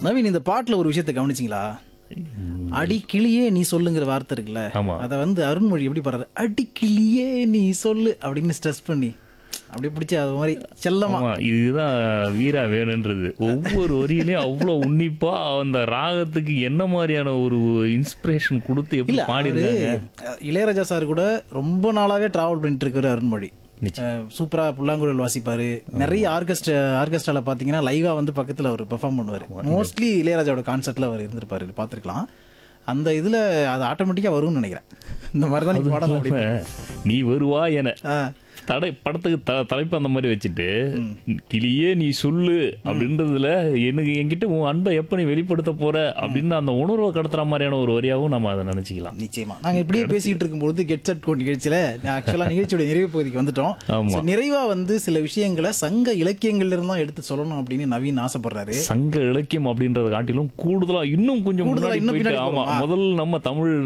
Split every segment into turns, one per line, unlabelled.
நவீன் இந்த பாட்டுல ஒரு விஷயத்தை கவனிச்சிங்களா அடி கிளியே நீ சொல்லுங்கிற வார்த்தை இருக்குல்ல
ஆமா.
அதை வந்து அருண்மொழி எப்படி பாடுறாரு அடி கிளியே நீ சொல்லு அப்படின்னு ஸ்ட்ரெஸ் பண்ணி அப்படியே பிடிச்சி அது மாதிரி செல்லமா
ஆமா இதுதான் வீரா வேணுன்றது ஒவ்வொரு வரியிலையும் அவ்வளவு உன்னிப்பா அந்த ராகத்துக்கு என்ன மாதிரியான ஒரு இன்ஸ்பிரேஷன் கொடுத்து எப்படி
இல்ல
பாடி
அவரு, அஹ், இளையராஜா சார் கூட ரொம்ப நாளாவே டிராவல் பண்ணிட்டு இருக்காரு அருண்மொழி அஹ், சூப்பரா புல்லாங்குழல் வாசிப்பாரு நிறைய ஆர்கெஸ்ட்ரா ஆர்கெஸ்ட்ரால பாத்தீங்கன்னா லைவா வந்து பக்கத்துல அவர் பெர்ஃபார்ம் பண்ணுவாரு மோஸ்ட்லி இளையராஜாவோட கான்சர்ட்ல அவர் இருந்திருப்பாரு பாத்துருக்கலாம் அந்த இதுல அது ஆட்டோமேட்டிக்கா வரும்னு நினைக்கிறேன் இந்த மாதிரி தான் நீ பாடலாம் அப்படின்னு
நீ வருவா என
ஆ,
தடை படத்துக்கு த தலைப்பு அந்த மாதிரி வச்சுட்டு கிளியே நீ சொல்லு அப்படின்றதுல எனக்கு என்கிட்ட உன் அன்பை எப்ப நீ வெளிப்படுத்த போற அப்படின்னு அந்த உணர்வை கடத்துற மாதிரியான ஒரு வரியாவும் நம்ம அதை நினைச்சுக்கலாம்
நிச்சயமா நாங்க இப்படியே பேசிட்டு இருக்கும்போது கெட் செட் கோ நிகழ்ச்சியில ஆக்சுவலா நிகழ்ச்சியோட நிறைவு பகுதிக்கு வந்துட்டோம்
ஆமா.
So, நிறைவா வந்து சில விஷயங்களை சங்க இலக்கியங்கள்ல இருந்தா எடுத்து சொல்லணும் அப்படின்னு நவீன் ஆசைப்படுறாரு
சங்க இலக்கியம் அப்படின்றத காட்டிலும் கூடுதலா இன்னும் கொஞ்சம்
கூடுதலா
முன்னாடி
இன்னும்
போயிட்டு
பின்னாடி
ஆமா
போகணுமா?
முதல் நம்ம தமிழ்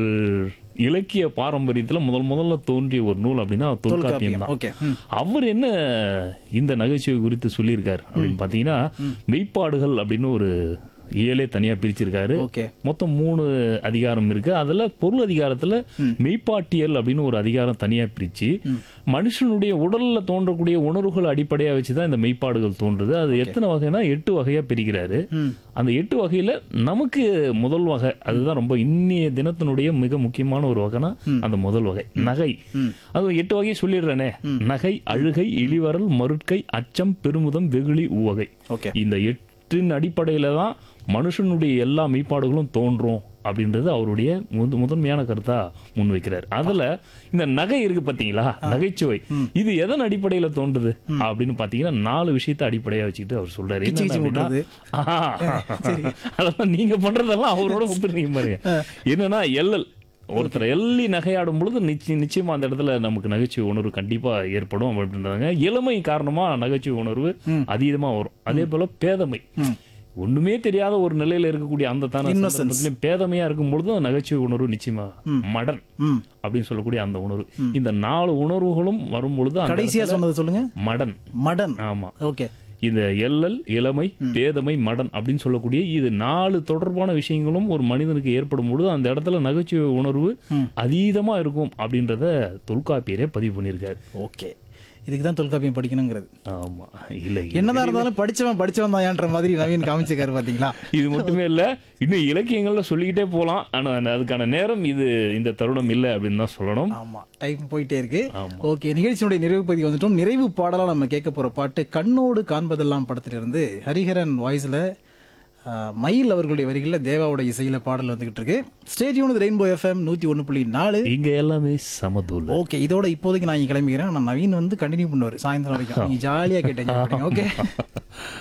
இலக்கிய பாரம்பரியத்துல முதல் முதல்ல தோன்றிய ஒரு நூல் அப்படின்னா தொல்காப்பியம் தான்
ஓகே
அவர் என்ன இந்த நகைச்சுவை குறித்து சொல்லியிருக்காரு அப்படின்னு பாத்தீங்கன்னா மெய்ப்பாடுகள் அப்படின்னு ஒரு இயலே தனியா பிரிச்சிருக்காரு
ஓகே
மொத்தம் மூணு அதிகாரம் இருக்கு அதுல பொருள் அதிகாரத்துல மெய்ப்பாட்டியல் அப்படின்னு ஒரு அதிகாரம் தனியா பிரிச்சு மனுஷனுடைய உடல்ல தோன்றக்கூடிய உணர்வுகள் அடிப்படையா வச்சுதான் இந்த மெய்ப்பாடுகள் தோன்றுது அது எத்தனை வகைனா எட்டு வகையா பிரிக்கிறாரு அந்த எட்டு வகையில நமக்கு முதல் வகை அதுதான் ரொம்ப இன்னிய தினத்தினுடைய மிக முக்கியமான ஒரு வகைனா அந்த முதல் வகை நகை அது எட்டு வகையை சொல்லிடுறேனே நகை அழுகை இழிவரல் மருட்கை அச்சம் பெருமுதம் வெகுளி உவகை
ஓகே
இந்த எட்டின் அடிப்படையில தான் மனுஷனுடைய எல்லா மெய்ப்பாடுகளும் தோன்றும் அப்படின்றது அவருடைய முத- முதன்மையான கருத்தா முன்வைக்கிறார் அதுல இந்த நகை இருக்கு பாத்தீங்களா நகைச்சுவை இது எதன் அடிப்படையில தோன்றுது அப்படின்னு பாத்தீங்கன்னா நாலு விஷயத்தை அடிப்படையா வச்சுக்கிட்டு அவர் சொல்றாரு
கிச்சு கிச்சு
என்னென்ன
விடுறது.
அப்படின்னா, அதெல்லாம் நீங்க பண்றதெல்லாம் அவரோட ஒப்பிடுறீங்க பாருங்க என்னன்னா எல்லல் ஒருத்தர் எள்ளி நகையாடும் பொழுது நிச்சயம் நிச்சயமா அந்த இடத்துல நமக்கு நகைச்சுவை உணர்வு கண்டிப்பா ஏற்படும் அப்படின்றாங்க இளமை காரணமா நகைச்சுவை உணர்வு அதீதமா வரும் அதே போல பேதமை ஒண்ணுமே தெரியாத ஒரு நிலையில இருக்கக்கூடிய அந்த தான
Innocence.
சந்தர்ப்பத்திலயும் பேதமையா இருக்கும் பொழுது நகைச்சுவை உணர்வு நிச்சயமா மடன்
ம்
அப்படின்னு சொல்லக்கூடிய அந்த உணர்வு இந்த நாலு உணர்வுகளும் வரும் பொழுது அந்த
கடைசியா சொன்னது சொல்லுங்க
மடன்
மடன்
ஆமா
ஓகே
இந்த எல்லல் இளமை பேதமை மடன் அப்படின்னு சொல்லக்கூடிய இது நாலு தொடர்பான விஷயங்களும் ஒரு மனிதனுக்கு ஏற்படும் பொழுது அந்த இடத்துல நகைச்சுவை உணர்வு அதீதமா இருக்கும் அப்படின்றத தொல்காப்பியரே பதிவு பண்ணியிருக்காரு
ஓகே இதுக்கு தான் தொல்காப்பியம் படிக்கணுங்கிறது
ஆமா இல்ல
என்னதான் இருந்தாலும் படிச்சவன் படிச்சவன் தான்ன்ற மாதிரி நவீன் காமிச்சிருக்காரு பாத்தீங்களா
இது மட்டுமே இல்ல இன்னும் இலக்கியங்கள்ல சொல்லிக்கிட்டே போலாம் ஆனா அதுக்கான நேரம் இது இந்த தருணம் இல்லை அப்படின்னு தான் சொல்லணும்
ஆமா டைம் போயிட்டே இருக்கு
ஆமா.
ஓகே நிகழ்ச்சியினுடைய நிறைவு பகுதி வந்துட்டோம் நிறைவு பாடலா நம்ம கேட்க போற பாட்டு கண்ணோடு காண்பதெல்லாம் படத்துல இருந்து ஹரிஹரன் வாய்ஸ்ல மயில் அவர்களுடைய வரிகள்ல தேவாவோட இசையில பாடல் வந்துகிட்டு இருக்கு ஸ்டேடியோனது ரெயின்போ எஃப்எம் நூத்தி ஒண்ணு புள்ளி நாலு
இங்க எல்லாமே சமதூல்
ஓகே இதோட இப்போதைக்கு நான் இங்க கிளம்பிக்கிறேன் நான் நவீன் வந்து கண்டினியூ பண்ணுவார் சாயந்தரம் வரைக்கும் நீங்க ஜாலியா கேட்டீங்க ஓகே